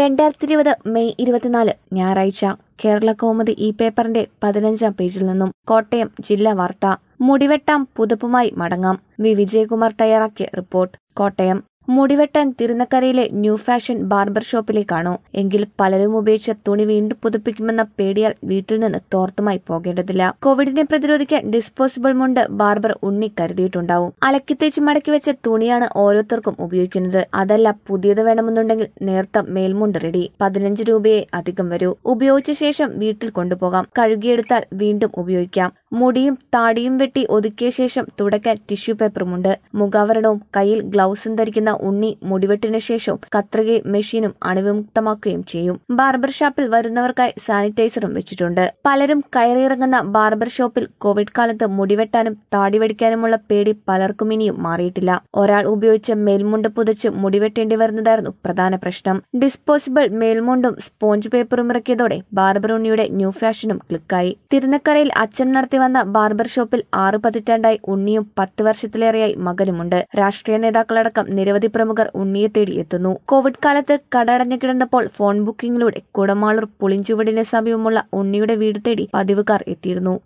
രണ്ടായിരത്തി ഇരുപത് മെയ് ഇരുപത്തിനാല് ഞായറാഴ്ച കേരള കൗമുദി ഈ പേപ്പറിന്റെ പതിനഞ്ചാം പേജിൽ നിന്നും കോട്ടയം ജില്ലാ വാർത്ത മുടിവെട്ടാം പുതുപ്പുമായി മടങ്ങാം വി വിജയകുമാർ തയ്യാറാക്കിയ റിപ്പോർട്ട് കോട്ടയം മുടിവെട്ടാൻ തിരുനക്കരയിലെ ന്യൂ ഫാഷൻ ബാർബർ ഷോപ്പിലേക്കാണോ എങ്കിൽ പലരും ഉപയോഗിച്ച തുണി വീണ്ടും പുതുപ്പിക്കുമെന്ന പേടിയാൽ വീട്ടിൽ നിന്ന് തോർത്തുമായി പോകേണ്ടതില്ല കോവിഡിനെ പ്രതിരോധിക്കാൻ ഡിസ്പോസിബിൾ മുണ്ട് ബാർബർ ഉണ്ണി കരുതിയിട്ടുണ്ടാവും അലക്കിത്തേച്ച് മടക്കി വെച്ച തുണിയാണ് ഓരോരുത്തർക്കും ഉപയോഗിക്കുന്നത് അതല്ല പുതിയത് വേണമെന്നുണ്ടെങ്കിൽ നേർത്ത മേൽമുണ്ട് റെഡി പതിനഞ്ച് രൂപയെ അധികം വരൂ ഉപയോഗിച്ച ശേഷം വീട്ടിൽ കൊണ്ടുപോകാം കഴുകിയെടുത്താൽ വീണ്ടും ഉപയോഗിക്കാം മുടിയും താടിയും വെട്ടി ഒതുക്കിയ ശേഷം തുടയ്ക്കാൻ ടിഷ്യൂ പേപ്പറുമുണ്ട് മുഖാവരണവും കയ്യിൽ ഗ്ലൗസും ധരിക്കുന്ന ഉണ്ണി മുടിവെട്ടിനു ശേഷം കത്രികയും മെഷീനും അണുവിമുക്തമാക്കുകയും ചെയ്യും ബാർബർ ഷോപ്പിൽ വരുന്നവർക്കായി സാനിറ്റൈസറും വെച്ചിട്ടുണ്ട് പലരും കയറിയിറങ്ങുന്ന ബാർബർ ഷോപ്പിൽ കോവിഡ് കാലത്ത് മുടിവെട്ടാനും താടി വെടിക്കാനുമുള്ള പേടി പലർക്കും ഇനിയും മാറിയിട്ടില്ല ഒരാൾ ഉപയോഗിച്ച മേൽമുണ്ട് പുതച്ച് മുടിവെട്ടേണ്ടി വരുന്നതായിരുന്നു പ്രധാന പ്രശ്നം ഡിസ്പോസിബിൾ മേൽമുണ്ടും സ്പോഞ്ച് പേപ്പറും ഇറക്കിയതോടെ ബാർബർ ഉണ്ണിയുടെ ന്യൂ ഫാഷനും ക്ലിക്കായി തിരുനക്കരയിൽ അച്ഛൻ നടത്തി വന്ന ബാർബർ ഷോപ്പിൽ ആറ് പതിറ്റാണ്ടായി ഉണ്ണിയും പത്ത് വർഷത്തിലേറെയായി മകനുമുണ്ട് രാഷ്ട്രീയ നേതാക്കളടക്കം നിരവധി പ്രമുഖർ ഉണ്ണിയെ തേടി എത്തുന്നു കോവിഡ് കാലത്ത് കട അടഞ്ഞു കിടന്നപ്പോൾ ഫോൺ ബുക്കിംഗിലൂടെ കുടമാളൂർ പുളിഞ്ചുവടിന് സമീപമുള്ള ഉണ്ണിയുടെ വീട് തേടി പതിവുകാർ എത്തിയിരുന്നു